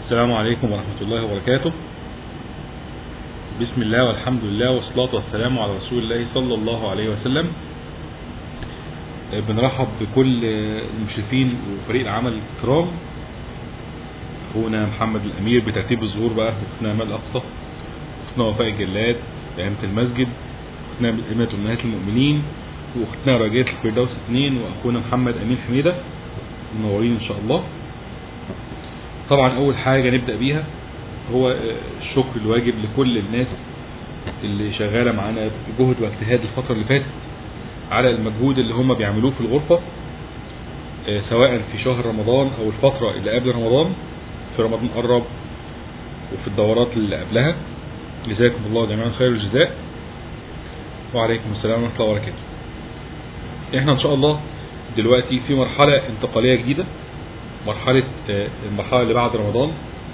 السلام عليكم ورحمة الله وبركاته بسم الله والحمد لله والصلاة والسلام على رسول الله صلى الله عليه وسلم بنرحب بكل المشرفين وفريق العمل الكرام اخونا محمد الامير بترتيب الظهور بقى اختنا امال اقصى اختنا وفاء الجلاد بأمة المسجد اختنا أمة امهات المؤمنين واختنا رجاء الفردوس اثنين واخونا محمد امين حميدة منورين ان شاء الله طبعا اول حاجة نبدأ بيها هو الشكر الواجب لكل الناس اللي شغالة معانا بجهد واجتهاد الفترة اللي فاتت على المجهود اللي هم بيعملوه في الغرفة سواء في شهر رمضان او الفترة اللي قبل رمضان في رمضان قرب وفي الدورات اللي قبلها جزاكم الله جميعا خير الجزاء وعليكم السلام ورحمة الله وبركاته احنا ان شاء الله دلوقتي في مرحلة انتقالية جديدة مرحلة المرحلة اللي بعد رمضان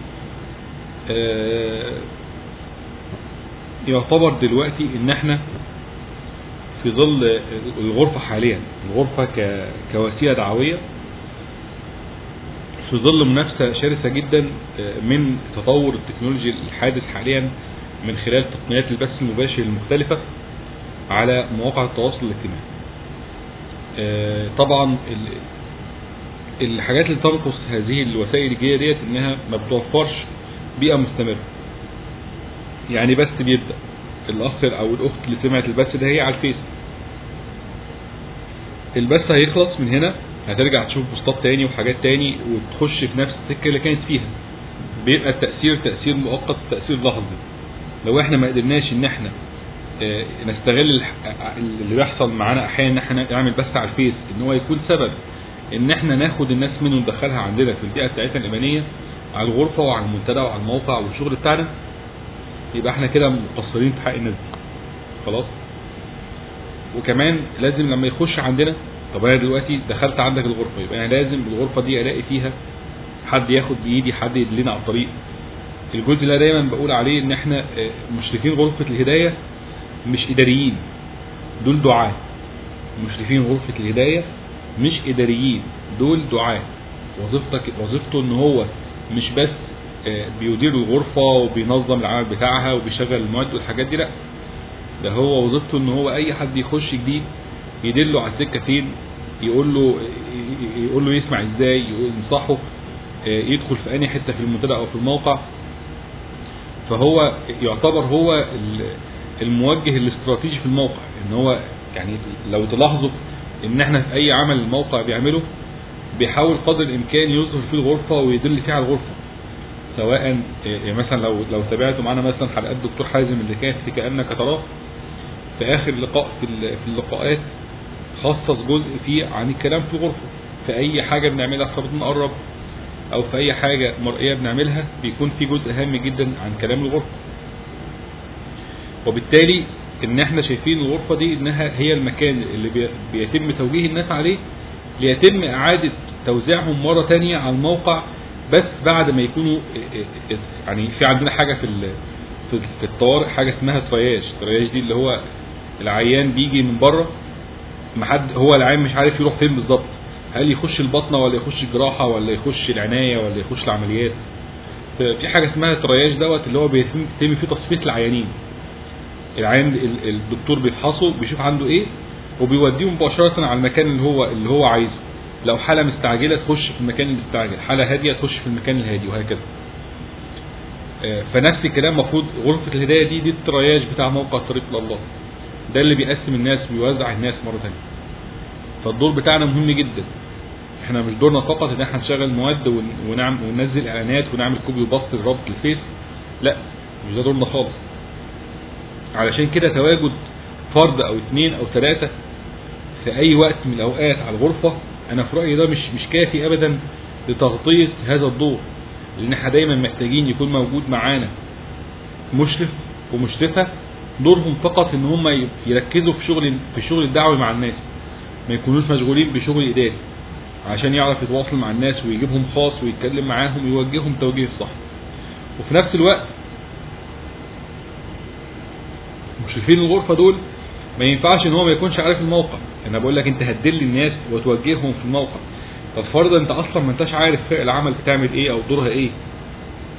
يعتبر دلوقتي ان احنا في ظل الغرفة حاليا الغرفة كوسيلة دعوية في ظل منافسة شرسة جدا من تطور التكنولوجي الحادث حاليا من خلال تقنيات البث المباشر المختلفة على مواقع التواصل الاجتماعي طبعا الحاجات اللي تنقص هذه الوسائل الجديدة ديت انها ما بتوفرش بيئة مستمرة يعني بس بيبدأ الاخ او الاخت اللي سمعت البث ده هي على الفيس البث هيخلص من هنا هترجع تشوف بوستات تاني وحاجات تاني وتخش في نفس السكة اللي كانت فيها بيبقى التأثير تأثير مؤقت تأثير لحظي لو احنا ما قدرناش ان احنا اه نستغل اللي بيحصل معانا احيانا ان احنا نعمل بث على الفيس ان هو يكون سبب ان احنا ناخد الناس منه وندخلها عندنا في البيئة بتاعتنا الإيمانية على الغرفة وعلى المنتدى وعلى الموقع والشغل بتاعنا يبقى احنا كده مقصرين في حق الناس دي خلاص وكمان لازم لما يخش عندنا طب انا دلوقتي دخلت عندك الغرفة يبقى انا لازم الغرفة دي الاقي فيها حد ياخد بايدي حد يدلنا على الطريق الجزء اللي دايما بقول عليه ان احنا مشرفين غرفة الهداية مش اداريين دول دعاة مشرفين غرفة الهداية مش اداريين دول دعاة وظيفتك وظيفته ان هو مش بس بيدير الغرفة وبينظم العمل بتاعها وبيشغل المواد والحاجات دي لا ده هو وظيفته ان هو اي حد يخش جديد يدله على السكة فين يقول له يقول له يسمع ازاي ينصحه يدخل في اي حتة في المنتدى او في الموقع فهو يعتبر هو الموجه الاستراتيجي في الموقع ان هو يعني لو تلاحظوا ان احنا في اي عمل الموقع بيعمله بيحاول قدر الامكان يظهر فيه الغرفة ويدل فيه على الغرفة سواء مثلا لو لو تابعتوا معانا مثلا حلقات دكتور حازم اللي كانت في كأنك تراه في اخر لقاء في في اللقاءات خصص جزء فيه عن الكلام في الغرفة في اي حاجة بنعملها في رمضان قرب او في اي حاجة مرئية بنعملها بيكون في جزء هام جدا عن كلام الغرفة وبالتالي ان احنا شايفين الغرفة دي انها هي المكان اللي بيتم توجيه الناس عليه ليتم اعادة توزيعهم مرة تانية على الموقع بس بعد ما يكونوا يعني في عندنا حاجة في في الطوارئ حاجة اسمها ترياج ترياج دي اللي هو العيان بيجي من بره محد هو العيان مش عارف يروح فين بالظبط هل يخش البطنة ولا يخش الجراحة ولا يخش العناية ولا يخش العمليات في حاجة اسمها ترياج دوت اللي هو بيتم فيه تصفية العيانين العيان الدكتور بيفحصه بيشوف عنده ايه وبيوديه مباشرة على المكان اللي هو اللي هو عايزه لو حالة مستعجلة تخش في المكان المستعجل حالة هادية تخش في المكان الهادي وهكذا فنفس الكلام مفروض غرفة الهداية دي دي الترياج بتاع موقع طريق الله ده اللي بيقسم الناس ويوزع الناس مرة ثانيه فالدور بتاعنا مهم جدا احنا مش دورنا فقط ان احنا نشغل مواد ونعمل وننزل اعلانات ونعمل كوبي وبسط لرابط الفيس لا مش ده دورنا خالص علشان كده تواجد فرد او اثنين او ثلاثة في اي وقت من الاوقات على الغرفة انا في رأيي ده مش مش كافي ابدا لتغطية هذا الدور لان احنا دايما محتاجين يكون موجود معانا مشرف ومشرفة دورهم فقط ان هم يركزوا في شغل في الشغل الدعوي مع الناس ما يكونوش مشغولين بشغل اداري عشان يعرف يتواصل مع الناس ويجيبهم خاص ويتكلم معاهم ويوجههم توجيه الصح وفي نفس الوقت مشرفين الغرفة دول ما ينفعش ان هو ما يكونش عارف الموقع انا بقول لك انت هتدل الناس وتوجههم في الموقع طب فرضا انت اصلا ما انتش عارف فرق العمل بتعمل ايه او دورها ايه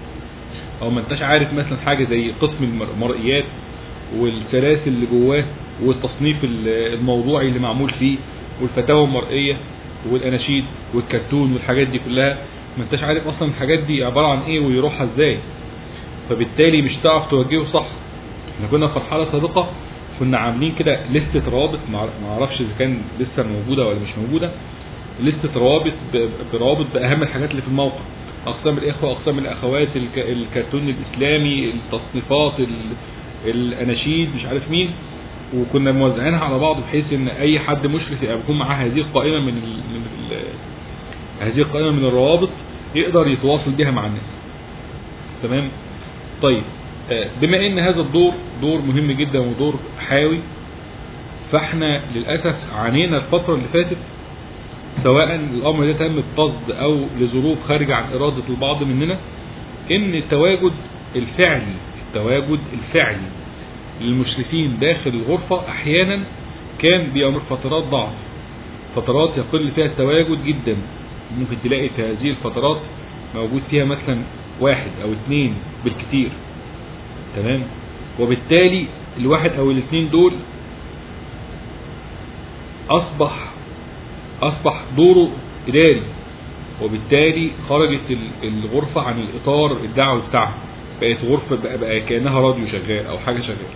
او ما انتش عارف مثلا حاجه زي قسم المرئيات والسلاسل اللي جواه والتصنيف الموضوعي اللي معمول فيه والفتاوى المرئيه والاناشيد والكرتون والحاجات دي كلها ما انتش عارف اصلا الحاجات دي عباره عن ايه ويروحها ازاي فبالتالي مش هتعرف توجهه صح احنا كنا في مرحله سابقه كنا عاملين كده لستة روابط ما اعرفش اذا كان لسه موجوده ولا مش موجوده لستة روابط برابط باهم الحاجات اللي في الموقع اقسام الاخوه اقسام الاخوات الكرتون الاسلامي التصنيفات الاناشيد مش عارف مين وكنا موزعينها على بعض بحيث ان اي حد مشرف يبقى يكون معاه هذه القائمه من ال من ال هذه القائمه من الروابط يقدر يتواصل بها مع الناس تمام طيب بما ان هذا الدور دور مهم جدا ودور حيوي فاحنا للاسف عانينا الفتره اللي فاتت سواء الامر ده تم بقصد او لظروف خارجه عن اراده البعض مننا ان التواجد الفعلي التواجد الفعلي للمشرفين داخل الغرفة احيانا كان بيمر فترات ضعف فترات يقل فيها التواجد جدا ممكن تلاقي في هذه الفترات موجود فيها مثلا واحد او اثنين بالكثير تمام وبالتالي الواحد او الاثنين دول اصبح اصبح دوره اداري وبالتالي خرجت الغرفة عن الاطار الدعوي بتاعها بقت غرفة بقى, بقى كأنها راديو شغال او حاجة شغال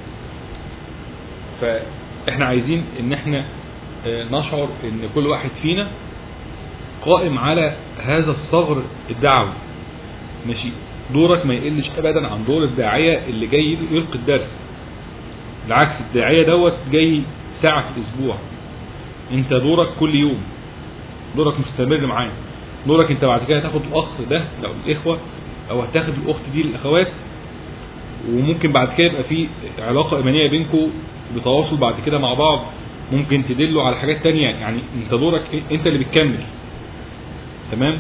فاحنا عايزين ان احنا نشعر ان كل واحد فينا قائم على هذا الصغر الدعوي ماشي دورك ما يقلش ابدا عن دور الداعية اللي جاي يلقي الدرس بالعكس الداعية دوت جاي ساعة في الاسبوع انت دورك كل يوم دورك مستمر معاه دورك انت بعد كده هتاخد الاخ ده لو الاخوة او هتاخد الاخت دي الاخوات وممكن بعد كده يبقى في علاقة ايمانية بينكم بتواصل بعد كده مع بعض ممكن تدلوا على حاجات تانية يعني انت دورك انت اللي بتكمل تمام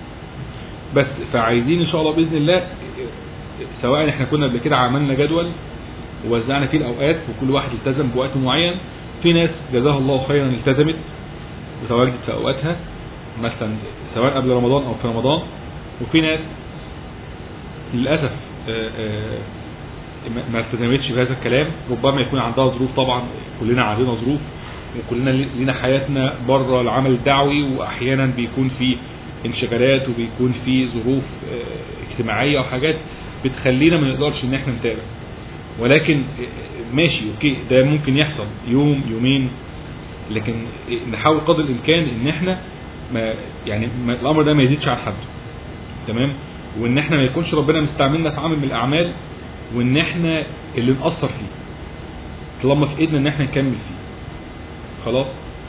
بس فعايزين ان شاء الله باذن الله سواء احنا كنا قبل كده عملنا جدول ووزعنا فيه الاوقات وكل واحد التزم بوقت معين في ناس جزاها الله خيرا التزمت وتواجدت في اوقاتها مثلا سواء قبل رمضان او في رمضان وفي ناس للاسف آآ آآ ما التزمتش بهذا الكلام ربما يكون عندها ظروف طبعا كلنا عندنا ظروف وكلنا لنا حياتنا بره العمل الدعوي واحيانا بيكون في انشغالات وبيكون في ظروف اجتماعية وحاجات بتخلينا ما نقدرش ان احنا نتابع ولكن ماشي اوكي ده ممكن يحصل يوم يومين لكن نحاول قدر الامكان ان احنا ما يعني ما الامر ده ما يزيدش على حد تمام وان احنا ما يكونش ربنا مستعملنا في عمل من الاعمال وان احنا اللي نأثر فيه طالما في ايدنا ان احنا نكمل فيه خلاص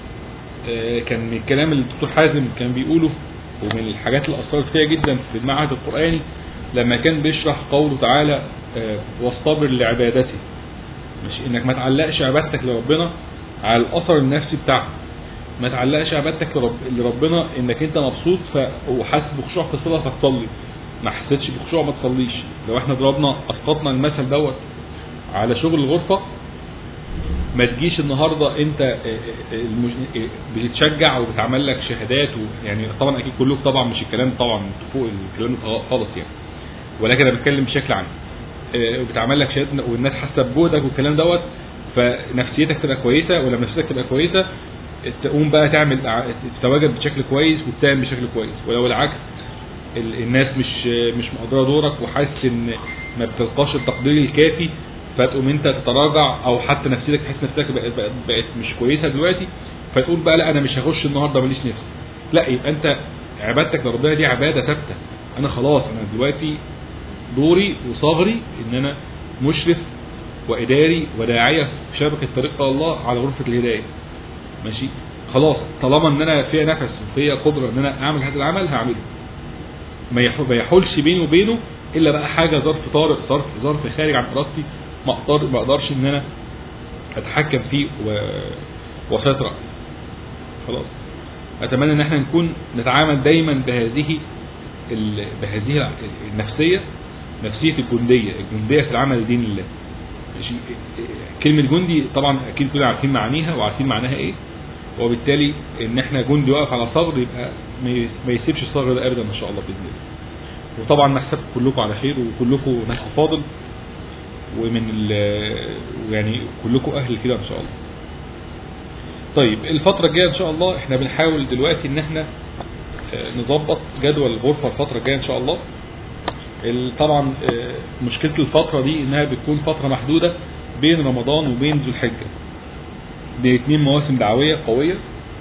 آه كان من الكلام اللي الدكتور حازم كان بيقوله ومن الحاجات اللي اثرت فيها جدا في المعهد القرآني لما كان بيشرح قوله تعالى آه واصطبر لعبادته مش انك ما تعلقش عبادتك لربنا على الاثر النفسي بتاعها ما تعلقش عبادتك لرب... لربنا انك انت مبسوط ف... وحاسس بخشوع في الصلاه فتصلي ما حسيتش بخشوع ما تصليش لو احنا ضربنا اسقطنا المثل دوت على شغل الغرفه ما تجيش النهارده انت المج... بتتشجع وبتعمل لك شهادات و... يعني طبعا اكيد كلكم طبعا مش الكلام طبعا فوق الكلام خالص يعني ولكن انا بتكلم بشكل عام وبتعمل لك شهادات والناس حاسه بجهدك والكلام دوت فنفسيتك تبقى كويسه ولما نفسيتك تبقى كويسه تقوم بقى تعمل تتواجد بشكل كويس وتساهم بشكل كويس ولو العكس الناس مش مش مقدره دورك وحاسس ان ما بتلقاش التقدير الكافي فتقوم انت تتراجع او حتى نفسيتك تحس نفسك بقت, بقت, بقت مش كويسه دلوقتي فتقول بقى لا انا مش هخش النهارده ماليش نفس لا يبقى انت عبادتك لربنا دي عباده ثابته انا خلاص انا دلوقتي دوري وصغري ان انا مشرف واداري وداعيه في شبكه طريق الله على غرفه الهدايه ماشي خلاص طالما ان انا فيها نفس وفيها قدره ان انا اعمل هذا العمل هعمله ما يحولش بيني وبينه الا بقى حاجه ظرف طارئ ظرف ظرف خارج عن ارادتي ما اقدر ما اقدرش ان انا اتحكم فيه واسيطر عليه خلاص اتمنى ان احنا نكون نتعامل دايما بهذه بهذه النفسيه نفسيه الجنديه الجنديه في العمل لدين الله كلمه جندي طبعا اكيد كلنا عارفين معانيها وعارفين معناها ايه وبالتالي ان احنا جندي واقف على صغر يبقى ما يسيبش الصغر ده ابدا ان شاء الله باذن الله وطبعا نحسب كلكم على خير وكلكم ناس فاضل ومن ال يعني كلكم اهل كده ان شاء الله طيب الفترة الجاية ان شاء الله احنا بنحاول دلوقتي ان احنا آه، نظبط جدول الغرفة الفترة الجاية ان شاء الله ال- طبعا آه، مشكلة الفترة دي انها بتكون فترة محدودة بين رمضان وبين ذو الحجة دي اتنين مواسم دعوية قوية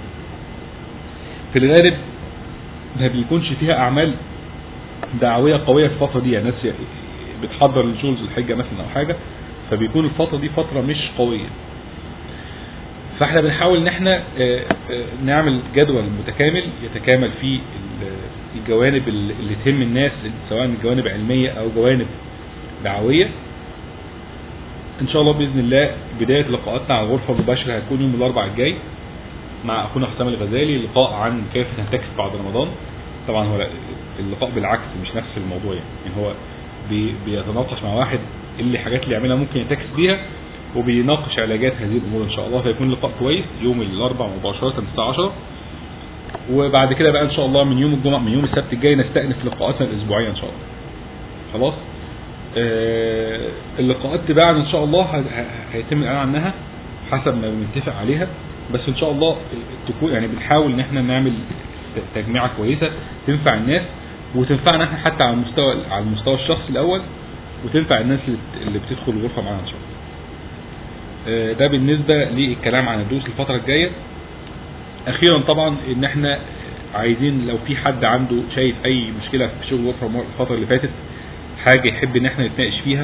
في الغالب ما بيكونش فيها اعمال دعوية قوية في الفترة دي يعني ناس بتحضر لشغل ذو الحجة مثلا او حاجة فبيكون الفترة دي فترة مش قوية فاحنا بنحاول ان احنا آه، آه، نعمل جدول متكامل يتكامل فيه ال- الجوانب اللي اللي تهم الناس سواء جوانب علمية او جوانب دعوية ان شاء الله باذن الله بداية لقاءاتنا على الغرفة المباشرة هتكون يوم الاربعاء الجاي مع اخونا حسام الغزالي لقاء عن كيف نعتكف بعد رمضان طبعا هو اللقاء بالعكس مش نفس الموضوع يعني, يعني هو بي بيتناقش مع واحد إيه اللي حاجات اللي يعملها ممكن يعتكف بيها وبيناقش علاجات هذه الامور ان شاء الله فيكون لقاء كويس يوم الاربعاء مباشره الساعه 10 وبعد كده بقى ان شاء الله من يوم الجمعه من يوم السبت الجاي نستأنف لقاءاتنا الاسبوعيه ان شاء الله خلاص آه اللقاءات تباعا ان شاء الله ه- ه- هيتم الاعلان عنها حسب ما بنتفق عليها بس ان شاء الله تكون يعني بنحاول ان احنا نعمل تجميعه كويسه تنفع الناس وتنفعنا احنا حتى على المستوى على المستوى الشخصي الاول وتنفع الناس اللي اللي بتدخل الغرفه معانا ان شاء الله آه، ده بالنسبة للكلام عن الدروس الفترة الجاية اخيرا طبعا ان احنا عايزين لو في حد عنده شايف اي مشكلة في شغل الغرفة الفترة اللي فاتت حاجة يحب ان احنا نتناقش فيها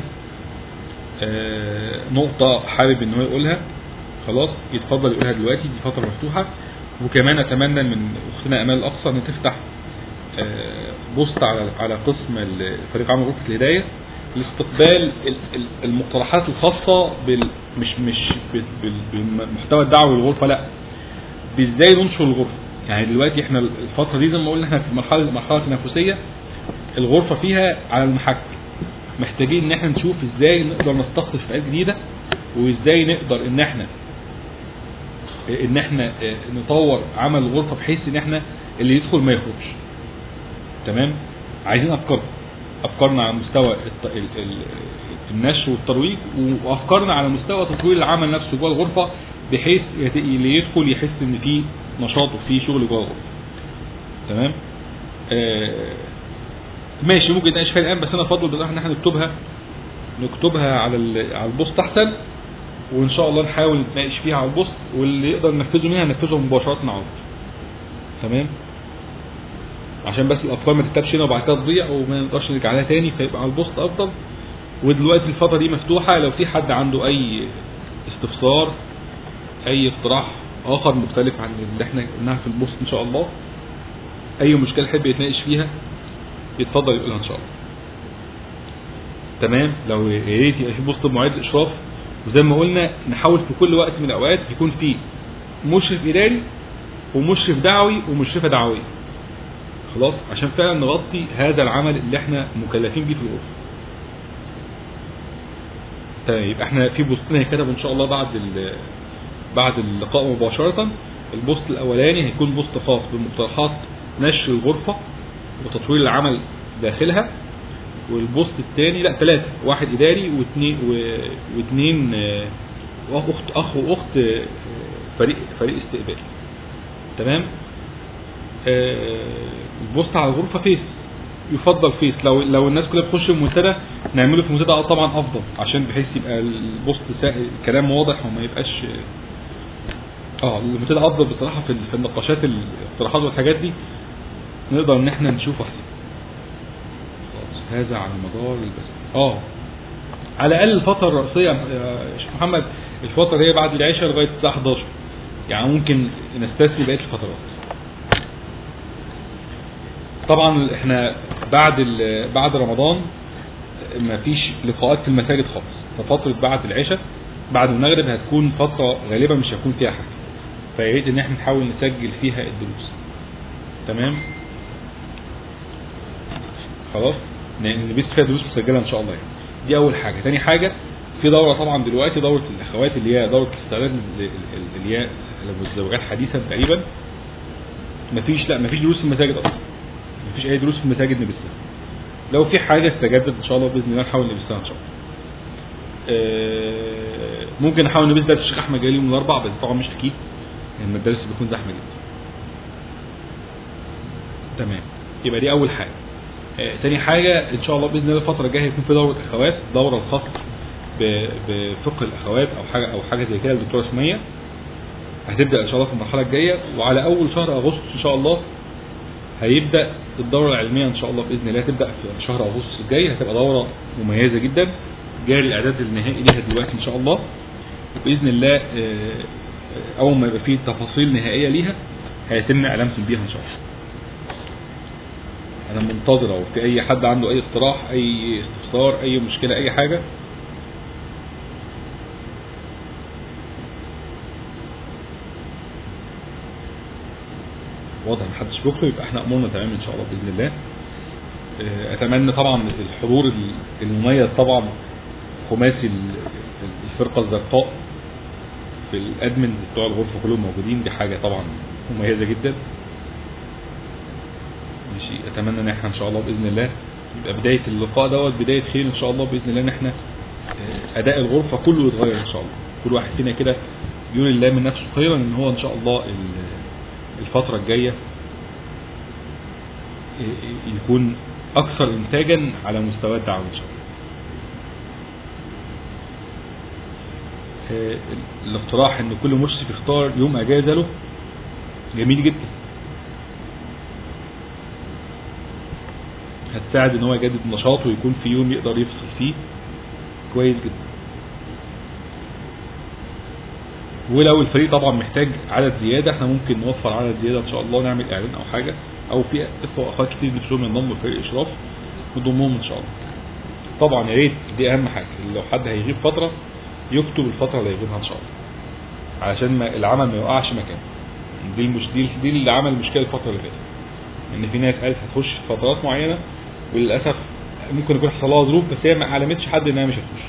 آه، نقطة حابب ان هو يقولها خلاص يتفضل يقولها دلوقتي دي فترة مفتوحة وكمان اتمنى من اختنا امال الاقصى ان تفتح آه، بوست على على قسم ال- فريق عمل غرفة الهداية لاستقبال ال- ال- المقترحات الخاصة بال مش مش بال- بال- بالمحتوى الدعوي للغرفة لا بازاي ننشر الغرفة يعني دلوقتي احنا الفترة دي زي ما قلنا احنا في مرحلة مرحلة تنافسية الغرفة فيها على المحك محتاجين ان احنا نشوف ازاي نقدر نستقطب فئات جديدة وازاي نقدر ان احنا ان احنا اه، نطور عمل الغرفة بحيث ان احنا اللي يدخل ما يخرجش تمام عايزين افكار افكارنا على مستوى الت- ال- ال- النشر والترويج وافكارنا على مستوى تطوير العمل نفسه جوه الغرفه بحيث يت- اللي يدخل يحس ان في نشاط وفي شغل جوه الغرفه تمام آه ماشي ممكن نتناقش فيها الان بس انا افضل بصراحه ان احنا نكتبها نكتبها على ال- على البوست احسن وان شاء الله نحاول نتناقش فيها على البوست واللي يقدر ينفذه منها ننفذه مباشره على البوست تمام عشان بس الافكار ما تكتبش هنا وبعد كده تضيع وما نقدرش نرجع لها تاني فيبقى على البوست افضل ودلوقتي الفتره دي مفتوحه لو في حد عنده اي استفسار اي اقتراح اخر مختلف عن اللي احنا قلناها في البوست ان شاء الله اي مشكله يحب يتناقش فيها يتفضل يقولها ان شاء الله تمام لو يا ريت يبقى في بوست بمواعيد الاشراف وزي ما قلنا نحاول في كل وقت من الاوقات يكون في مشرف اداري ومشرف دعوي ومشرفه دعويه خلاص عشان فعلا نغطي هذا العمل اللي احنا مكلفين بيه في الغرفه طيب احنا في بوستنا هيتكتب ان شاء الله بعد ال- بعد اللقاء مباشرة البوست الاولاني هيكون بوست خاص بمقترحات نشر الغرفة وتطوير العمل داخلها والبوست الثاني لا ثلاثة واحد اداري واثنين و- واثنين آه، واخت اخ واخت آه، فريق فريق استقبال تمام آه، البوست على الغرفة فيس يفضل فيس لو لو الناس كلها بتخش المنتدى نعمله في المنتدى طبعا افضل عشان بحيث يبقى البوست سا- الكلام واضح وما يبقاش اه المنتدى افضل بصراحه في في النقاشات الاقتراحات والحاجات دي نقدر ان احنا نشوف احسن خلاص هذا على مدار البث اه على الاقل الفتره الرئيسيه يا شيخ محمد الفتره اللي هي بعد العشاء لغايه الساعه 11 يعني ممكن نستثني بقيه الفترات طبعا احنا بعد ال- بعد رمضان ما فيش لقاءات في المساجد خالص ففترة بعد العشاء بعد المغرب هتكون فترة غالبا مش هيكون فيها حاجة فيا ريت ان احنا نحاول نسجل فيها الدروس تمام خلاص ن- نبث فيها دروس مسجلة ان شاء الله يعني. دي اول حاجة تاني حاجة في دورة طبعا دلوقتي دورة الاخوات اللي هي دورة استعداد ال- ال- اللي هي المتزوجات حديثا تقريبا مفيش لا مفيش دروس في المساجد اصلا مفيش اي دروس في المساجد نبثها لو في حاجه استجدت ان شاء الله باذن الله نحاول نلبسها ان شاء الله آه، ممكن نحاول نلبس درس الشيخ احمد جليل من الاربع بس طبعا مش اكيد لان الدرس بيكون زحمه جدا تمام يبقى دي اول حاجه آه، تاني حاجه ان شاء الله باذن الله الفتره الجايه هيكون في دوره اخوات دوره الخاصه ب- بفقه الاخوات او حاجه او حاجه زي كده الدكتوره سميه هتبدا ان شاء الله في المرحله الجايه وعلى اول شهر اغسطس ان شاء الله هيبدا الدوره العلميه ان شاء الله باذن الله تبدا في شهر اغسطس الجاي هتبقى دوره مميزه جدا جاري الاعداد النهائي ليها دلوقتي ان شاء الله وباذن الله آه، اول ما يبقى فيه تفاصيل نهائيه ليها هيتم اعلامكم بيها ان شاء الله انا منتظر اهو في اي حد عنده اي اقتراح اي استفسار اي مشكله اي حاجه واضح ان محدش بيخرج يبقى احنا امورنا تمام ان شاء الله باذن الله آه، اتمنى طبعا الحضور ال- المميز طبعا خماسي ال- الفرقه الزرقاء في الادمن بتوع الغرفه كلهم موجودين دي حاجه طبعا مميزه جدا ماشي اتمنى ان احنا ان شاء الله باذن الله يبقى بدايه اللقاء دوت بدايه خير ان شاء الله باذن الله ان احنا آه، اداء الغرفه كله يتغير ان شاء الله كل واحد فينا كده يقول الله من نفسه خيرا ان هو ان شاء الله ال- الفتره الجايه ي- يكون اكثر انتاجا على مستوى الدعوه ان شاء الله آه، الاقتراح ان كل مشرف يختار يوم اجازه له جميل جدا هتساعد ان هو يجدد نشاطه ويكون في يوم يقدر يفصل فيه كويس جدا ولو الفريق طبعا محتاج عدد زياده احنا ممكن نوفر عدد زياده ان شاء الله نعمل اعلان او حاجه او في اخوه واخوات كتير نفسهم ينضموا لفريق الاشراف نضمهم ان شاء الله طبعا يا ريت دي اهم حاجه لو حد هيغيب فتره يكتب الفتره اللي هيغيبها ان شاء الله علشان ما العمل ما يوقعش مكانه دي المش دي, دي اللي عمل مشكله الفتره اللي فاتت ان في ناس قالت هتخش في فترات معينه وللاسف ممكن يكون حصل لها ظروف بس هي ما علمتش حد انها مش هتخش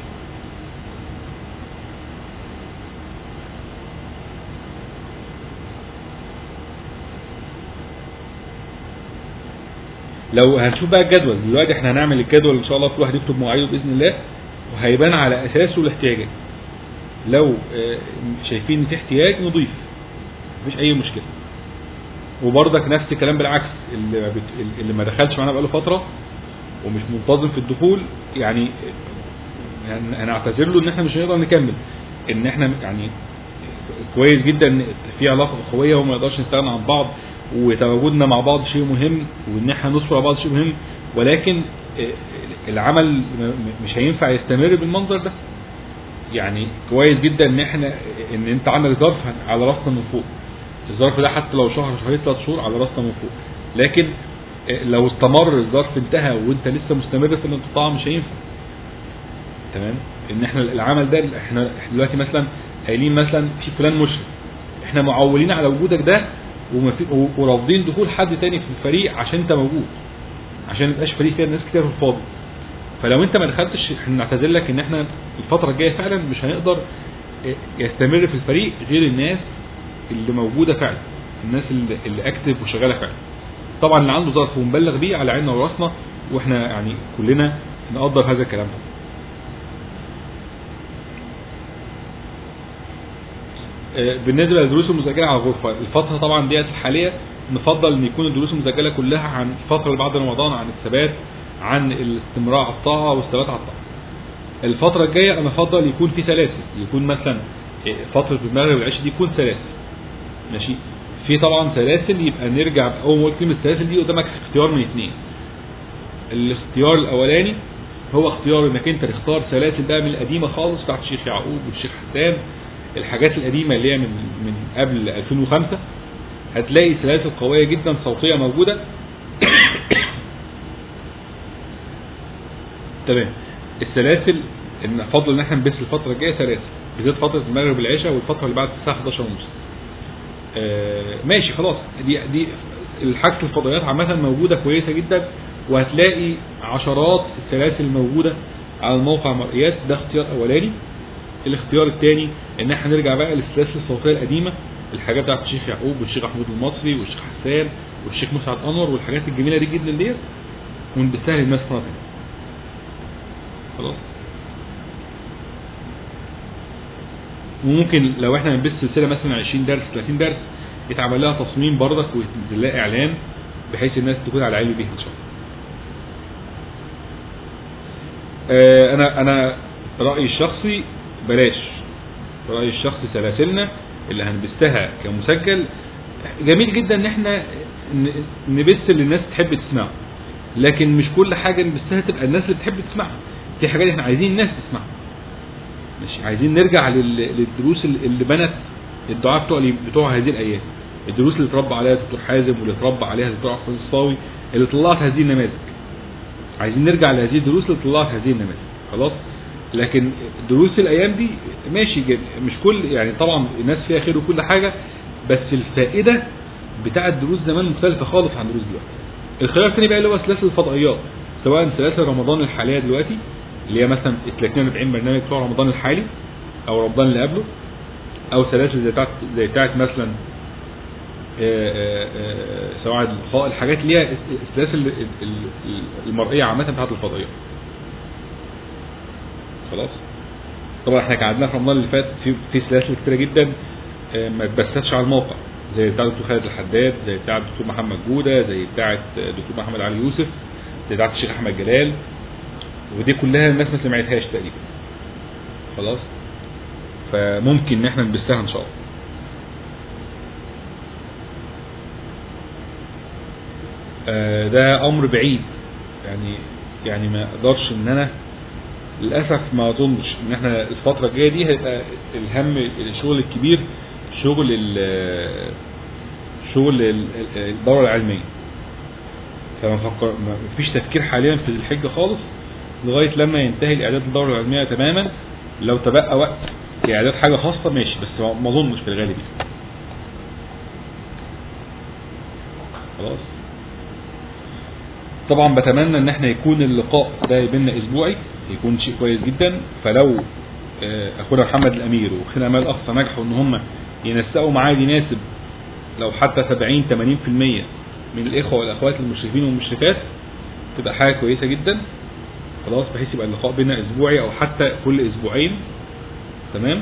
لو هنشوف بقى الجدول دلوقتي احنا هنعمل الجدول ان شاء الله كل واحد يكتب مواعيده باذن الله وهيبان على اساسه الاحتياجات لو آه، شايفين ان في احتياج نضيف مفيش اي مشكله وبرضك نفس الكلام بالعكس اللي ما, بت... اللي ما دخلش معانا بقاله فتره ومش منتظم في الدخول يعني يعني هنعتذر له ان احنا مش هنقدر نكمل ان احنا يعني كويس جدا ان في علاقه اخويه وما نقدرش نستغنى عن بعض وتواجدنا مع بعض شيء مهم وان احنا نصبر على بعض شيء مهم ولكن آه، العمل م- م- مش هينفع يستمر بالمنظر ده يعني كويس جدا ان احنا ان انت عندك ظرف على راسنا من فوق الظرف ده حتى لو شهر شهرين ثلاث شهور على راسنا من فوق لكن آه، لو استمر الظرف انتهى وانت لسه مستمر في الانقطاع مش هينفع تمام ان احنا العمل ده احنا إحنا دلوقتي مثلا قايلين مثلا في فلان مشرف احنا معولين على وجودك ده وما في- و- ورافضين دخول حد تاني في الفريق عشان انت موجود عشان ما يبقاش فريق فيها ناس كتير في الفاضي فلو انت ما دخلتش احنا نعتذر لك ان احنا الفتره الجايه فعلا مش هنقدر اه، يستمر في الفريق غير الناس اللي موجوده فعلا الناس اللي, اللي اكتف وشغاله فعلا طبعا اللي عنده ظرف ومبلغ بيه على عيننا وراسنا واحنا يعني كلنا نقدر هذا الكلام ده آه، بالنسبه للدروس المسجله على الغرفه الفتره طبعا ديت الحاليه نفضل ان يكون الدروس المسجله كلها عن الفتره اللي بعد رمضان عن الثبات عن الاستمرار على الطاعه والثبات على الطاعه الفتره الجايه انا افضل يكون في سلاسل يكون مثلا آه، فتره المغرب والعشاء دي يكون سلاسل ماشي في طبعا سلاسل يبقى نرجع اول ما قلت كلمه السلاسل دي قدامك اختيار من اثنين الاختيار الاولاني هو اختيار انك انت تختار سلاسل بقى من القديمه خالص بتاعت الشيخ يعقوب والشيخ حسان الحاجات القديمه اللي هي من من قبل 2005 هتلاقي سلاسل قويه جدا صوتيه موجوده تمام السلاسل ان افضل ان احنا نبث الفتره الجايه سلاسل بالذات فتره المغرب والعشاء والفتره اللي بعد الساعه 11 ونص آه، ماشي خلاص دي دي الحاجة الفضائيات عامة موجودة كويسة جدا وهتلاقي عشرات السلاسل موجودة على الموقع مرئيات ده اختيار أولاني الاختيار الثاني ان احنا نرجع بقى للسلاسل الصوتية القديمة الحاجات بتاعت الشيخ يعقوب والشيخ محمود المصري والشيخ حسان والشيخ مسعد انور والحاجات الجميلة دي جدا ديت ونبثها للناس مرة تانية خلاص وممكن لو احنا بنبث سلسلة مثلا 20 درس 30 درس يتعمل لها تصميم برضك وينزل لها اعلان بحيث الناس تكون على علم بيها ان شاء الله آه، انا انا رايي الشخصي بلاش رايي الشخصي سلاسلنا اللي هنبثها كمسجل جميل جدا ان احنا ن- نبث اللي الناس تحب تسمعه لكن مش كل حاجه نبثها تبقى الناس اللي تحب تسمعها في حاجات احنا عايزين الناس تسمعها مش عايزين نرجع لل- للدروس اللي اللي بنت الدعاء بتوع بتوع هذه الايام الدروس اللي اتربى عليها الدكتور حازم واللي اتربى عليها الدكتور احمد الصاوي اللي طلعت هذه النماذج عايزين نرجع لهذه الدروس اللي طلعت هذه النماذج خلاص لكن دروس الايام دي ماشي جد مش كل يعني طبعا الناس فيها خير وكل حاجه بس الفائده بتاعه دروس زمان مختلفه خالص عن دروس دلوقتي الخلاف الثاني بقى اللي هو سلاسل الفضائيات سواء سلاسل رمضان الحاليه دلوقتي اللي هي مثلا 30 40 برنامج بتوع رمضان الحالي او رمضان اللي قبله او سلاسل زي بتاعت زي بتاعت مثلا آه، آه، آه، سواعد اللقاء الحاجات اللي هي السلاسل ال- ال- المرئيه عامه بتاعت الفضائيات خلاص طبعا احنا كان عندنا في رمضان اللي فات في في سلاسل كتيره جدا آه، ما اتبثتش على الموقع زي بتاع الدكتور خالد الحداد زي بتاع الدكتور محمد جوده زي بتاعه الدكتور محمد علي يوسف زي بتاعه الشيخ احمد جلال ودي كلها الناس ما سمعتهاش تقريبا خلاص فممكن ان احنا نبثها ان شاء الله آه، ده امر بعيد يعني يعني ما اقدرش ان انا للاسف ما اظنش ان احنا الفتره الجايه دي هيبقى الهم الشغل الكبير شغل ال- شغل ال- ال- الدوره العلميه فما فكر ما فيش تفكير حاليا في الحجه خالص لغايه لما ينتهي الاعداد الدوره العلميه تماما لو تبقى وقت لاعداد حاجه خاصه ماشي بس ما- ما اظنش في الغالب يعني. خلاص طبعا بتمنى ان احنا يكون اللقاء ده بينا اسبوعي يكون شيء كويس جدا فلو آه، اخونا محمد الامير واخونا امال الاقصى نجحوا ان هم ينسقوا معاد يناسب لو حتى 70 80% من الاخوه والاخوات المشرفين والمشرفات تبقى حاجه كويسه جدا خلاص بحيث يبقى اللقاء بينا اسبوعي او حتى كل اسبوعين تمام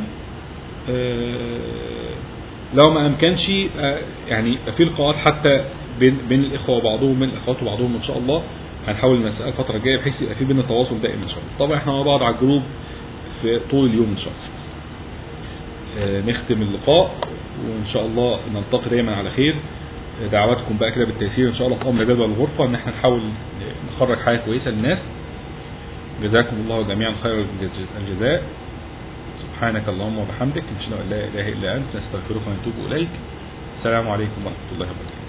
آه، لو ما امكنش يبقى يعني يبقى في لقاءات حتى بين بين الاخوه وبعضهم من الاخوات وبعضهم ان شاء الله هنحاول نسال الفتره الجايه بحيث يبقى في بينا تواصل دائم ان شاء الله طبعا احنا مع بعض على الجروب في طول اليوم ان شاء الله آه، نختم اللقاء وان شاء الله نلتقي دايما على خير آه، دعواتكم بقى كده بالتيسير ان شاء الله في امر جدول الغرفه ان احنا نحاول نخرج حاجه كويسه للناس جزاكم الله جميعا خير الجز- الجزاء سبحانك اللهم وبحمدك نشهد ان لا اله الا انت نستغفرك ونتوب اليك السلام عليكم ورحمه الله وبركاته